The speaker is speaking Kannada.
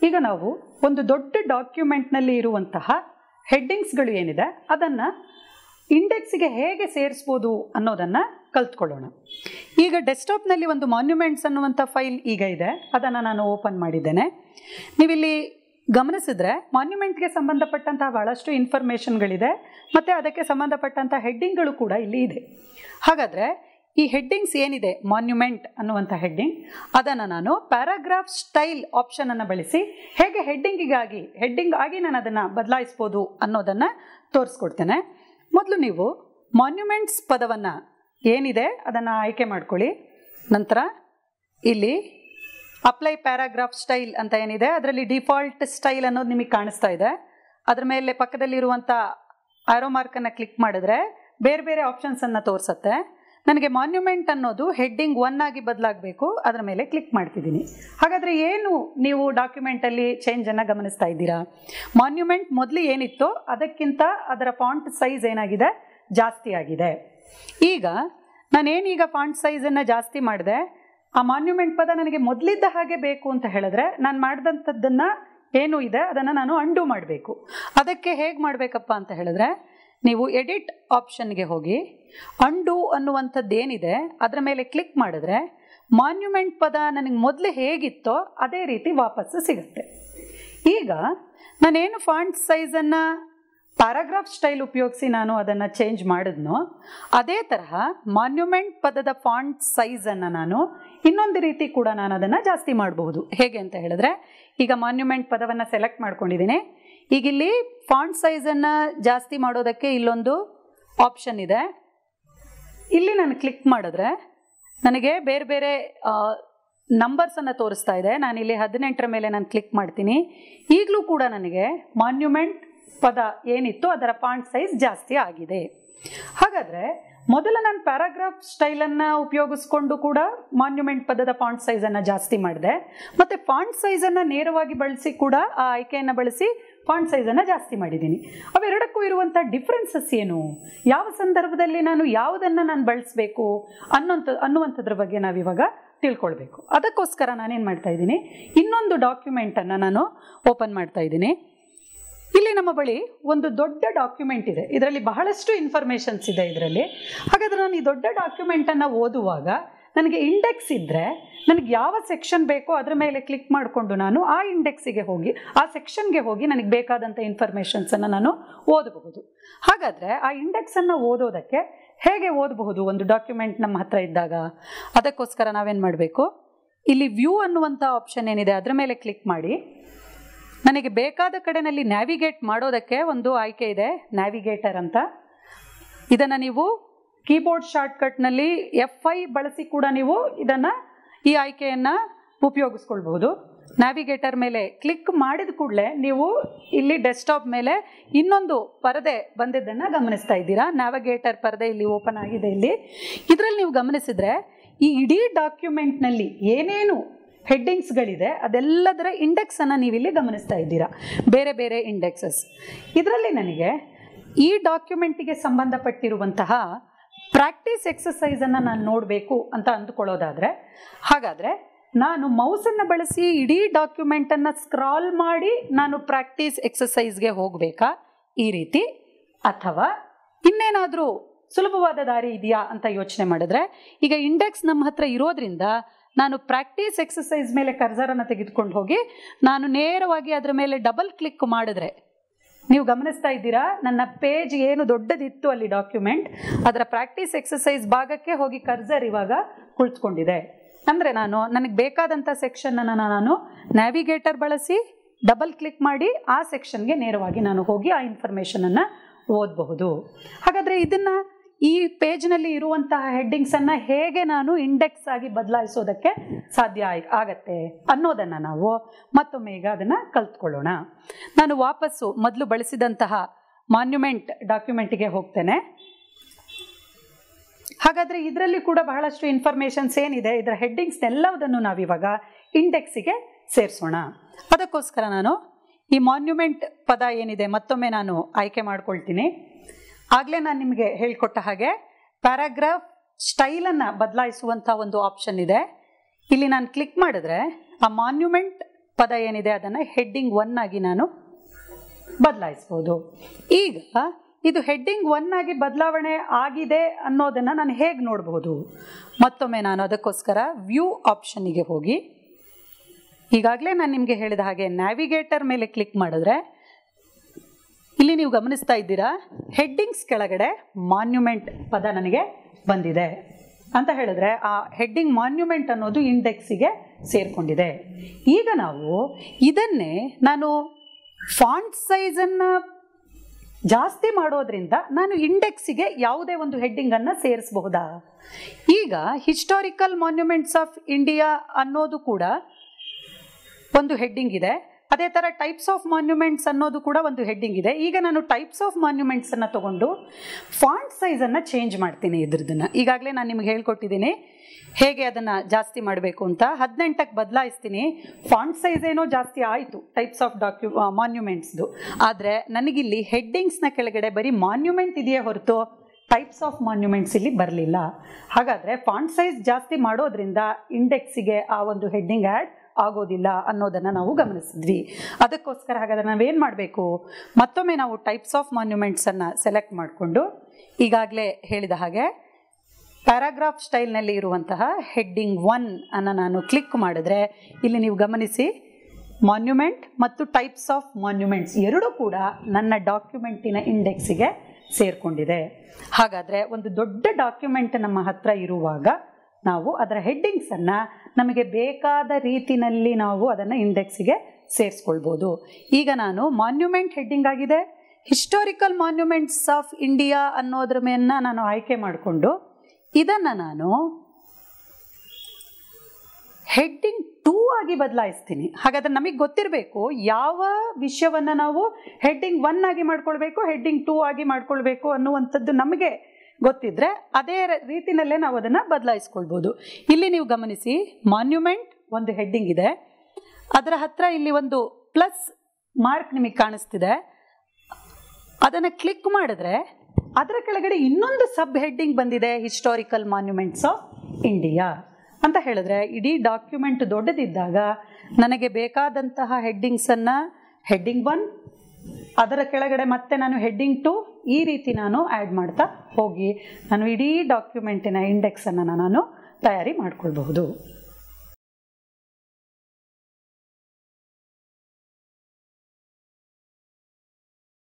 ಈಗ ನಾವು ಒಂದು ದೊಡ್ಡ ಡಾಕ್ಯುಮೆಂಟ್ನಲ್ಲಿ ಇರುವಂತಹ ಹೆಡ್ಡಿಂಗ್ಸ್ಗಳು ಏನಿದೆ ಅದನ್ನು ಇಂಡೆಕ್ಸಿಗೆ ಹೇಗೆ ಸೇರಿಸ್ಬೋದು ಅನ್ನೋದನ್ನು ಕಲ್ತ್ಕೊಳ್ಳೋಣ ಈಗ ಡೆಸ್ಕ್ಟಾಪ್ನಲ್ಲಿ ಒಂದು ಮಾನ್ಯುಮೆಂಟ್ಸ್ ಅನ್ನುವಂಥ ಫೈಲ್ ಈಗ ಇದೆ ಅದನ್ನು ನಾನು ಓಪನ್ ಮಾಡಿದ್ದೇನೆ ನೀವಿಲ್ಲಿ ಗಮನಿಸಿದ್ರೆ ಮಾನ್ಯುಮೆಂಟ್ಗೆ ಸಂಬಂಧಪಟ್ಟಂತಹ ಬಹಳಷ್ಟು ಇನ್ಫಾರ್ಮೇಷನ್ಗಳಿದೆ ಮತ್ತು ಅದಕ್ಕೆ ಸಂಬಂಧಪಟ್ಟಂಥ ಹೆಡ್ಡಿಂಗ್ಗಳು ಕೂಡ ಇಲ್ಲಿ ಇದೆ ಹಾಗಾದರೆ ಈ ಹೆಡ್ಡಿಂಗ್ಸ್ ಏನಿದೆ ಮಾನ್ಯುಮೆಂಟ್ ಅನ್ನುವಂಥ ಹೆಡ್ಡಿಂಗ್ ಅದನ್ನು ನಾನು ಪ್ಯಾರಾಗ್ರಾಫ್ ಸ್ಟೈಲ್ ಆಪ್ಷನನ್ನು ಬಳಸಿ ಹೇಗೆ ಹೆಡ್ಡಿಂಗಿಗಾಗಿ ಹೆಡ್ಡಿಂಗ್ ಆಗಿ ನಾನು ಅದನ್ನು ಬದಲಾಯಿಸ್ಬೋದು ಅನ್ನೋದನ್ನು ತೋರಿಸ್ಕೊಡ್ತೇನೆ ಮೊದಲು ನೀವು ಮಾನ್ಯುಮೆಂಟ್ಸ್ ಪದವನ್ನು ಏನಿದೆ ಅದನ್ನು ಆಯ್ಕೆ ಮಾಡ್ಕೊಳ್ಳಿ ನಂತರ ಇಲ್ಲಿ ಅಪ್ಲೈ ಪ್ಯಾರಾಗ್ರಾಫ್ ಸ್ಟೈಲ್ ಅಂತ ಏನಿದೆ ಅದರಲ್ಲಿ ಡಿಫಾಲ್ಟ್ ಸ್ಟೈಲ್ ಅನ್ನೋದು ನಿಮಗೆ ಕಾಣಿಸ್ತಾ ಇದೆ ಅದ್ರ ಮೇಲೆ ಪಕ್ಕದಲ್ಲಿರುವಂಥ ಆರೋ ಮಾರ್ಕನ್ನು ಕ್ಲಿಕ್ ಮಾಡಿದ್ರೆ ಬೇರೆ ಬೇರೆ ಆಪ್ಷನ್ಸನ್ನು ತೋರಿಸುತ್ತೆ ನನಗೆ ಮಾನ್ಯುಮೆಂಟ್ ಅನ್ನೋದು ಹೆಡ್ಡಿಂಗ್ ಒನ್ ಆಗಿ ಬದಲಾಗಬೇಕು ಅದರ ಮೇಲೆ ಕ್ಲಿಕ್ ಮಾಡ್ತಿದ್ದೀನಿ ಹಾಗಾದರೆ ಏನು ನೀವು ಡಾಕ್ಯುಮೆಂಟಲ್ಲಿ ಚೇಂಜನ್ನು ಗಮನಿಸ್ತಾ ಇದ್ದೀರಾ ಮಾನ್ಯುಮೆಂಟ್ ಮೊದಲು ಏನಿತ್ತೋ ಅದಕ್ಕಿಂತ ಅದರ ಫಾಂಟ್ ಸೈಜ್ ಏನಾಗಿದೆ ಜಾಸ್ತಿ ಆಗಿದೆ ಈಗ ನಾನೇನೀಗ ಫಾಂಟ್ ಸೈಜನ್ನು ಜಾಸ್ತಿ ಮಾಡಿದೆ ಆ ಮಾನ್ಯುಮೆಂಟ್ ಪದ ನನಗೆ ಮೊದಲಿದ್ದ ಹಾಗೆ ಬೇಕು ಅಂತ ಹೇಳಿದ್ರೆ ನಾನು ಮಾಡಿದಂಥದ್ದನ್ನು ಏನು ಇದೆ ಅದನ್ನು ನಾನು ಅಂಡು ಮಾಡಬೇಕು ಅದಕ್ಕೆ ಹೇಗೆ ಮಾಡಬೇಕಪ್ಪ ಅಂತ ಹೇಳಿದ್ರೆ ನೀವು ಎಡಿಟ್ ಆಪ್ಷನ್ಗೆ ಹೋಗಿ ಅಂಡು ಅನ್ನುವಂಥದ್ದು ಏನಿದೆ ಅದರ ಮೇಲೆ ಕ್ಲಿಕ್ ಮಾಡಿದ್ರೆ ಮಾನ್ಯುಮೆಂಟ್ ಪದ ನನಗೆ ಮೊದಲು ಹೇಗಿತ್ತೋ ಅದೇ ರೀತಿ ವಾಪಸ್ಸು ಸಿಗುತ್ತೆ ಈಗ ನಾನೇನು ಫಾಂಟ್ ಸೈಜನ್ನು ಪ್ಯಾರಾಗ್ರಾಫ್ ಸ್ಟೈಲ್ ಉಪಯೋಗಿಸಿ ನಾನು ಅದನ್ನು ಚೇಂಜ್ ಮಾಡಿದ್ನೋ ಅದೇ ತರಹ ಮಾನ್ಯುಮೆಂಟ್ ಪದದ ಫಾಂಟ್ ಸೈಜನ್ನು ನಾನು ಇನ್ನೊಂದು ರೀತಿ ಕೂಡ ನಾನು ಅದನ್ನು ಜಾಸ್ತಿ ಮಾಡಬಹುದು ಹೇಗೆ ಅಂತ ಹೇಳಿದ್ರೆ ಈಗ ಮಾನ್ಯುಮೆಂಟ್ ಪದವನ್ನು ಸೆಲೆಕ್ಟ್ ಮಾಡ್ಕೊಂಡಿದ್ದೀನಿ ಈಗ ಇಲ್ಲಿ ಫಾಂಟ್ ಸೈಜನ್ನು ಜಾಸ್ತಿ ಮಾಡೋದಕ್ಕೆ ಇಲ್ಲೊಂದು ಆಪ್ಷನ್ ಇದೆ ಇಲ್ಲಿ ನಾನು ಕ್ಲಿಕ್ ಮಾಡಿದ್ರೆ ನನಗೆ ಬೇರೆ ಬೇರೆ ನಂಬರ್ಸನ್ನು ತೋರಿಸ್ತಾ ಇದೆ ನಾನು ಇಲ್ಲಿ ಹದಿನೆಂಟರ ಮೇಲೆ ನಾನು ಕ್ಲಿಕ್ ಮಾಡ್ತೀನಿ ಈಗಲೂ ಕೂಡ ನನಗೆ ಮಾನ್ಯುಮೆಂಟ್ ಪದ ಏನಿತ್ತು ಅದರ ಫಾಂಟ್ ಸೈಜ್ ಜಾಸ್ತಿ ಆಗಿದೆ ಹಾಗಾದರೆ ಮೊದಲ ನಾನು ಪ್ಯಾರಾಗ್ರಾಫ್ ಸ್ಟೈಲನ್ನು ಉಪಯೋಗಿಸ್ಕೊಂಡು ಕೂಡ ಮಾನ್ಯುಮೆಂಟ್ ಪದದ ಫಾಂಟ್ ಸೈಜನ್ನು ಜಾಸ್ತಿ ಮಾಡಿದೆ ಮತ್ತು ಫಾಂಟ್ ಸೈಜನ್ನು ನೇರವಾಗಿ ಬಳಸಿ ಕೂಡ ಆ ಆಯ್ಕೆಯನ್ನು ಬಳಸಿ ಫಾಂಟ್ ಸೈಜನ್ನು ಜಾಸ್ತಿ ಮಾಡಿದ್ದೀನಿ ಅವೆರಡಕ್ಕೂ ಇರುವಂಥ ಡಿಫ್ರೆನ್ಸಸ್ ಏನು ಯಾವ ಸಂದರ್ಭದಲ್ಲಿ ನಾನು ಯಾವುದನ್ನು ನಾನು ಬಳಸಬೇಕು ಅನ್ನೋಂಥ ಅನ್ನುವಂಥದ್ರ ಬಗ್ಗೆ ನಾವಿವಾಗ ತಿಳ್ಕೊಳ್ಬೇಕು ಅದಕ್ಕೋಸ್ಕರ ನಾನೇನು ಮಾಡ್ತಾ ಇದ್ದೀನಿ ಇನ್ನೊಂದು ಡಾಕ್ಯುಮೆಂಟನ್ನು ನಾನು ಓಪನ್ ಮಾಡ್ತಾ ಇದ್ದೀನಿ ಇಲ್ಲಿ ನಮ್ಮ ಬಳಿ ಒಂದು ದೊಡ್ಡ ಡಾಕ್ಯುಮೆಂಟ್ ಇದೆ ಇದರಲ್ಲಿ ಬಹಳಷ್ಟು ಇನ್ಫಾರ್ಮೇಷನ್ಸ್ ಇದೆ ಇದರಲ್ಲಿ ಹಾಗಾದರೆ ನಾನು ಈ ದೊಡ್ಡ ಡಾಕ್ಯುಮೆಂಟನ್ನು ಓದುವಾಗ ನನಗೆ ಇಂಡೆಕ್ಸ್ ಇದ್ದರೆ ನನಗೆ ಯಾವ ಸೆಕ್ಷನ್ ಬೇಕೋ ಅದರ ಮೇಲೆ ಕ್ಲಿಕ್ ಮಾಡಿಕೊಂಡು ನಾನು ಆ ಇಂಡೆಕ್ಸಿಗೆ ಹೋಗಿ ಆ ಸೆಕ್ಷನ್ಗೆ ಹೋಗಿ ನನಗೆ ಬೇಕಾದಂಥ ಇನ್ಫಾರ್ಮೇಷನ್ಸನ್ನು ನಾನು ಓದಬಹುದು ಹಾಗಾದರೆ ಆ ಇಂಡೆಕ್ಸನ್ನು ಓದೋದಕ್ಕೆ ಹೇಗೆ ಓದಬಹುದು ಒಂದು ಡಾಕ್ಯುಮೆಂಟ್ ನಮ್ಮ ಹತ್ರ ಇದ್ದಾಗ ಅದಕ್ಕೋಸ್ಕರ ನಾವೇನು ಮಾಡಬೇಕು ಇಲ್ಲಿ ವ್ಯೂ ಅನ್ನುವಂಥ ಆಪ್ಷನ್ ಏನಿದೆ ಅದರ ಮೇಲೆ ಕ್ಲಿಕ್ ಮಾಡಿ ನನಗೆ ಬೇಕಾದ ಕಡೆನಲ್ಲಿ ನ್ಯಾವಿಗೇಟ್ ಮಾಡೋದಕ್ಕೆ ಒಂದು ಆಯ್ಕೆ ಇದೆ ನ್ಯಾವಿಗೇಟರ್ ಅಂತ ಇದನ್ನು ನೀವು ಕೀಬೋರ್ಡ್ ಶಾರ್ಟ್ಕಟ್ನಲ್ಲಿ ಎಫ್ ಐ ಬಳಸಿ ಕೂಡ ನೀವು ಇದನ್ನು ಈ ಆಯ್ಕೆಯನ್ನು ಉಪಯೋಗಿಸ್ಕೊಳ್ಬಹುದು ನ್ಯಾವಿಗೇಟರ್ ಮೇಲೆ ಕ್ಲಿಕ್ ಮಾಡಿದ ಕೂಡಲೇ ನೀವು ಇಲ್ಲಿ ಡೆಸ್ಕ್ಟಾಪ್ ಮೇಲೆ ಇನ್ನೊಂದು ಪರದೆ ಬಂದಿದ್ದನ್ನು ಗಮನಿಸ್ತಾ ಇದ್ದೀರಾ ನ್ಯಾವಿಗೇಟರ್ ಪರದೆ ಇಲ್ಲಿ ಓಪನ್ ಆಗಿದೆ ಇಲ್ಲಿ ಇದರಲ್ಲಿ ನೀವು ಗಮನಿಸಿದ್ರೆ ಈ ಇಡೀ ಡಾಕ್ಯುಮೆಂಟ್ನಲ್ಲಿ ಏನೇನು ಹೆಡ್ಡಿಂಗ್ಸ್ಗಳಿದೆ ಅದೆಲ್ಲದರ ಇಂಡೆಕ್ಸನ್ನು ನೀವಿಲ್ಲಿ ಗಮನಿಸ್ತಾ ಇದ್ದೀರಾ ಬೇರೆ ಬೇರೆ ಇಂಡೆಕ್ಸಸ್ ಇದರಲ್ಲಿ ನನಗೆ ಈ ಡಾಕ್ಯುಮೆಂಟಿಗೆ ಸಂಬಂಧಪಟ್ಟಿರುವಂತಹ ಪ್ರಾಕ್ಟೀಸ್ ಎಕ್ಸಸೈಸನ್ನು ನಾನು ನೋಡಬೇಕು ಅಂತ ಅಂದುಕೊಳ್ಳೋದಾದರೆ ಹಾಗಾದರೆ ನಾನು ಮೌಸನ್ನು ಬಳಸಿ ಇಡೀ ಡಾಕ್ಯುಮೆಂಟನ್ನು ಸ್ಕ್ರಾಲ್ ಮಾಡಿ ನಾನು ಪ್ರಾಕ್ಟೀಸ್ ಎಕ್ಸಸೈಸ್ಗೆ ಹೋಗಬೇಕಾ ಈ ರೀತಿ ಅಥವಾ ಇನ್ನೇನಾದರೂ ಸುಲಭವಾದ ದಾರಿ ಇದೆಯಾ ಅಂತ ಯೋಚನೆ ಮಾಡಿದ್ರೆ ಈಗ ಇಂಡೆಕ್ಸ್ ನಮ್ಮ ಹತ್ರ ಇರೋದ್ರಿಂದ ನಾನು ಪ್ರಾಕ್ಟೀಸ್ ಎಕ್ಸಸೈಸ್ ಮೇಲೆ ಕರ್ಸರನ್ನು ತೆಗೆದುಕೊಂಡು ಹೋಗಿ ನಾನು ನೇರವಾಗಿ ಅದರ ಮೇಲೆ ಡಬಲ್ ಕ್ಲಿಕ್ ಮಾಡಿದ್ರೆ ನೀವು ಗಮನಿಸ್ತಾ ಇದ್ದೀರಾ ನನ್ನ ಪೇಜ್ ಏನು ದೊಡ್ಡದಿತ್ತು ಅಲ್ಲಿ ಡಾಕ್ಯುಮೆಂಟ್ ಅದರ ಪ್ರಾಕ್ಟೀಸ್ ಎಕ್ಸಸೈಸ್ ಭಾಗಕ್ಕೆ ಹೋಗಿ ಕರ್ಸರ್ ಇವಾಗ ಕುಳಿತುಕೊಂಡಿದೆ ಅಂದರೆ ನಾನು ನನಗೆ ಬೇಕಾದಂಥ ಸೆಕ್ಷನನ್ನು ನಾನು ನ್ಯಾವಿಗೇಟರ್ ಬಳಸಿ ಡಬಲ್ ಕ್ಲಿಕ್ ಮಾಡಿ ಆ ಸೆಕ್ಷನ್ಗೆ ನೇರವಾಗಿ ನಾನು ಹೋಗಿ ಆ ಇನ್ಫಾರ್ಮೇಷನನ್ನು ಓದಬಹುದು ಹಾಗಾದರೆ ಇದನ್ನು ಈ ಪೇಜ್ನಲ್ಲಿ ಇರುವಂತಹ ಹೆಡ್ಡಿಂಗ್ಸನ್ನು ಹೇಗೆ ನಾನು ಇಂಡೆಕ್ಸ್ ಆಗಿ ಬದಲಾಯಿಸೋದಕ್ಕೆ ಸಾಧ್ಯ ಆಯ್- ಆಗತ್ತೆ ಅನ್ನೋದನ್ನು ನಾವು ಮತ್ತೊಮ್ಮೆ ಈಗ ಅದನ್ನು ಕಲ್ತ್ಕೊಳ್ಳೋಣ ನಾನು ವಾಪಸ್ಸು ಮೊದಲು ಬಳಸಿದಂತಹ ಮಾನ್ಯುಮೆಂಟ್ ಡಾಕ್ಯುಮೆಂಟಿಗೆ ಹೋಗ್ತೇನೆ ಹಾಗಾದರೆ ಇದರಲ್ಲಿ ಕೂಡ ಬಹಳಷ್ಟು ಇನ್ಫಾರ್ಮೇಷನ್ಸ್ ಏನಿದೆ ಇದರ ಹೆಡ್ಡಿಂಗ್ಸ್ ಎಲ್ಲದನ್ನು ನಾವಿವಾಗ ಇಂಡೆಕ್ಸಿಗೆ ಸೇರಿಸೋಣ ಅದಕ್ಕೋಸ್ಕರ ನಾನು ಈ ಮಾನ್ಯುಮೆಂಟ್ ಪದ ಏನಿದೆ ಮತ್ತೊಮ್ಮೆ ನಾನು ಆಯ್ಕೆ ಮಾಡ್ಕೊಳ್ತೀನಿ ಆಗಲೇ ನಾನು ನಿಮಗೆ ಹೇಳಿಕೊಟ್ಟ ಹಾಗೆ ಪ್ಯಾರಾಗ್ರಾಫ್ ಸ್ಟೈಲನ್ನು ಬದಲಾಯಿಸುವಂಥ ಒಂದು ಆಪ್ಷನ್ ಇದೆ ಇಲ್ಲಿ ನಾನು ಕ್ಲಿಕ್ ಮಾಡಿದ್ರೆ ಆ ಮಾನ್ಯುಮೆಂಟ್ ಪದ ಏನಿದೆ ಅದನ್ನು ಹೆಡ್ಡಿಂಗ್ ಒನ್ ಆಗಿ ನಾನು ಬದಲಾಯಿಸ್ಬೋದು ಈಗ ಇದು ಹೆಡ್ಡಿಂಗ್ ಒನ್ ಆಗಿ ಬದಲಾವಣೆ ಆಗಿದೆ ಅನ್ನೋದನ್ನು ನಾನು ಹೇಗೆ ನೋಡಬಹುದು ಮತ್ತೊಮ್ಮೆ ನಾನು ಅದಕ್ಕೋಸ್ಕರ ವ್ಯೂ ಆಪ್ಷನ್ನಿಗೆ ಹೋಗಿ ಈಗಾಗಲೇ ನಾನು ನಿಮಗೆ ಹೇಳಿದ ಹಾಗೆ ನ್ಯಾವಿಗೇಟರ್ ಮೇಲೆ ಕ್ಲಿಕ್ ಮಾಡಿದ್ರೆ ಇಲ್ಲಿ ನೀವು ಗಮನಿಸ್ತಾ ಇದ್ದೀರಾ ಹೆಡ್ಡಿಂಗ್ಸ್ ಕೆಳಗಡೆ ಮಾನ್ಯುಮೆಂಟ್ ಪದ ನನಗೆ ಬಂದಿದೆ ಅಂತ ಹೇಳಿದ್ರೆ ಆ ಹೆಡ್ಡಿಂಗ್ ಮಾನ್ಯುಮೆಂಟ್ ಅನ್ನೋದು ಇಂಡೆಕ್ಸಿಗೆ ಸೇರಿಕೊಂಡಿದೆ ಈಗ ನಾವು ಇದನ್ನೇ ನಾನು ಫಾಂಟ್ ಸೈಜನ್ನು ಜಾಸ್ತಿ ಮಾಡೋದ್ರಿಂದ ನಾನು ಇಂಡೆಕ್ಸಿಗೆ ಯಾವುದೇ ಒಂದು ಹೆಡ್ಡಿಂಗನ್ನು ಸೇರಿಸಬಹುದಾ ಈಗ ಹಿಸ್ಟಾರಿಕಲ್ ಮಾನ್ಯುಮೆಂಟ್ಸ್ ಆಫ್ ಇಂಡಿಯಾ ಅನ್ನೋದು ಕೂಡ ಒಂದು ಹೆಡ್ಡಿಂಗ್ ಇದೆ ಅದೇ ಥರ ಟೈಪ್ಸ್ ಆಫ್ ಮಾನ್ಯುಮೆಂಟ್ಸ್ ಅನ್ನೋದು ಕೂಡ ಒಂದು ಹೆಡ್ಡಿಂಗ್ ಇದೆ ಈಗ ನಾನು ಟೈಪ್ಸ್ ಆಫ್ ಮಾನ್ಯುಮೆಂಟ್ಸನ್ನು ತಗೊಂಡು ಫಾಂಟ್ ಸೈಜನ್ನು ಚೇಂಜ್ ಮಾಡ್ತೀನಿ ಇದ್ರದನ್ನು ಈಗಾಗಲೇ ನಾನು ನಿಮ್ಗೆ ಹೇಳ್ಕೊಟ್ಟಿದ್ದೀನಿ ಹೇಗೆ ಅದನ್ನು ಜಾಸ್ತಿ ಮಾಡಬೇಕು ಅಂತ ಹದಿನೆಂಟಕ್ಕೆ ಬದಲಾಯಿಸ್ತೀನಿ ಫಾಂಟ್ ಸೈಜ್ ಏನೋ ಜಾಸ್ತಿ ಆಯಿತು ಟೈಪ್ಸ್ ಆಫ್ ಡಾಕ್ಯು ಮಾನ್ಯುಮೆಂಟ್ಸ್ದು ಆದರೆ ನನಗಿಲ್ಲಿ ಹೆಡ್ಡಿಂಗ್ಸ್ನ ಕೆಳಗಡೆ ಬರೀ ಮಾನ್ಯುಮೆಂಟ್ ಇದೆಯೇ ಹೊರತು ಟೈಪ್ಸ್ ಆಫ್ ಮಾನ್ಯುಮೆಂಟ್ಸ್ ಇಲ್ಲಿ ಬರಲಿಲ್ಲ ಹಾಗಾದರೆ ಫಾಂಟ್ ಸೈಜ್ ಜಾಸ್ತಿ ಮಾಡೋದ್ರಿಂದ ಇಂಡೆಕ್ಸಿಗೆ ಆ ಒಂದು ಹೆಡ್ಡಿಂಗ್ ಆ್ಯಡ್ ಆಗೋದಿಲ್ಲ ಅನ್ನೋದನ್ನು ನಾವು ಗಮನಿಸಿದ್ವಿ ಅದಕ್ಕೋಸ್ಕರ ಹಾಗಾದರೆ ನಾವೇನು ಮಾಡಬೇಕು ಮತ್ತೊಮ್ಮೆ ನಾವು ಟೈಪ್ಸ್ ಆಫ್ ಮಾನ್ಯುಮೆಂಟ್ಸನ್ನು ಸೆಲೆಕ್ಟ್ ಮಾಡಿಕೊಂಡು ಈಗಾಗಲೇ ಹೇಳಿದ ಹಾಗೆ ಪ್ಯಾರಾಗ್ರಾಫ್ ಸ್ಟೈಲ್ನಲ್ಲಿ ಇರುವಂತಹ ಹೆಡ್ಡಿಂಗ್ ಒನ್ ಅನ್ನು ನಾನು ಕ್ಲಿಕ್ ಮಾಡಿದ್ರೆ ಇಲ್ಲಿ ನೀವು ಗಮನಿಸಿ ಮಾನ್ಯುಮೆಂಟ್ ಮತ್ತು ಟೈಪ್ಸ್ ಆಫ್ ಮಾನ್ಯುಮೆಂಟ್ಸ್ ಎರಡೂ ಕೂಡ ನನ್ನ ಡಾಕ್ಯುಮೆಂಟಿನ ಇಂಡೆಕ್ಸಿಗೆ ಸೇರಿಕೊಂಡಿದೆ ಹಾಗಾದರೆ ಒಂದು ದೊಡ್ಡ ಡಾಕ್ಯುಮೆಂಟ್ ನಮ್ಮ ಹತ್ರ ಇರುವಾಗ ನಾವು ಅದರ ಹೆಡ್ಡಿಂಗ್ಸನ್ನು ನಮಗೆ ಬೇಕಾದ ರೀತಿನಲ್ಲಿ ನಾವು ಅದನ್ನು ಇಂಡೆಕ್ಸಿಗೆ ಸೇರಿಸ್ಕೊಳ್ಬೋದು ಈಗ ನಾನು ಮಾನ್ಯುಮೆಂಟ್ ಹೆಡ್ಡಿಂಗ್ ಆಗಿದೆ ಹಿಸ್ಟಾರಿಕಲ್ ಮಾನ್ಯುಮೆಂಟ್ಸ್ ಆಫ್ ಇಂಡಿಯಾ ಅನ್ನೋದ್ರ ಮೇಲನ್ನ ನಾನು ಆಯ್ಕೆ ಮಾಡಿಕೊಂಡು ಇದನ್ನು ನಾನು ಹೆಡ್ಡಿಂಗ್ ಟೂ ಆಗಿ ಬದಲಾಯಿಸ್ತೀನಿ ಹಾಗಾದ್ರೆ ನಮಗೆ ಗೊತ್ತಿರಬೇಕು ಯಾವ ವಿಷಯವನ್ನು ನಾವು ಹೆಡ್ಡಿಂಗ್ ಒನ್ ಆಗಿ ಮಾಡ್ಕೊಳ್ಬೇಕು ಹೆಡ್ಡಿಂಗ್ ಟೂ ಆಗಿ ಮಾಡ್ಕೊಳ್ಬೇಕು ಅನ್ನುವಂಥದ್ದು ನಮಗೆ ಗೊತ್ತಿದ್ರೆ ಅದೇ ರೀತಿನಲ್ಲೇ ನಾವು ಅದನ್ನು ಬದಲಾಯಿಸ್ಕೊಳ್ಬೋದು ಇಲ್ಲಿ ನೀವು ಗಮನಿಸಿ ಮಾನ್ಯುಮೆಂಟ್ ಒಂದು ಹೆಡ್ಡಿಂಗ್ ಇದೆ ಅದರ ಹತ್ರ ಇಲ್ಲಿ ಒಂದು ಪ್ಲಸ್ ಮಾರ್ಕ್ ನಿಮಗೆ ಕಾಣಿಸ್ತಿದೆ ಅದನ್ನು ಕ್ಲಿಕ್ ಮಾಡಿದ್ರೆ ಅದರ ಕೆಳಗಡೆ ಇನ್ನೊಂದು ಸಬ್ ಹೆಡ್ಡಿಂಗ್ ಬಂದಿದೆ ಹಿಸ್ಟಾರಿಕಲ್ ಮಾನ್ಯುಮೆಂಟ್ಸ್ ಆಫ್ ಇಂಡಿಯಾ ಅಂತ ಹೇಳಿದ್ರೆ ಇಡೀ ಡಾಕ್ಯುಮೆಂಟ್ ದೊಡ್ಡದಿದ್ದಾಗ ನನಗೆ ಬೇಕಾದಂತಹ ಹೆಡ್ಡಿಂಗ್ಸನ್ನು ಹೆಡ್ಡಿಂಗ್ ಒನ್ ಅದರ ಕೆಳಗಡೆ ಮತ್ತೆ ನಾನು ಹೆಡ್ಡಿಂಗ್ ಟು ಈ ರೀತಿ ನಾನು ಆ್ಯಡ್ ಮಾಡ್ತಾ ಹೋಗಿ ನಾನು ಇಡೀ ಡಾಕ್ಯುಮೆಂಟಿನ ಇಂಡೆಕ್ಸನ್ನು ನಾನು ತಯಾರಿ ಮಾಡ್ಕೊಳ್ಬಹುದು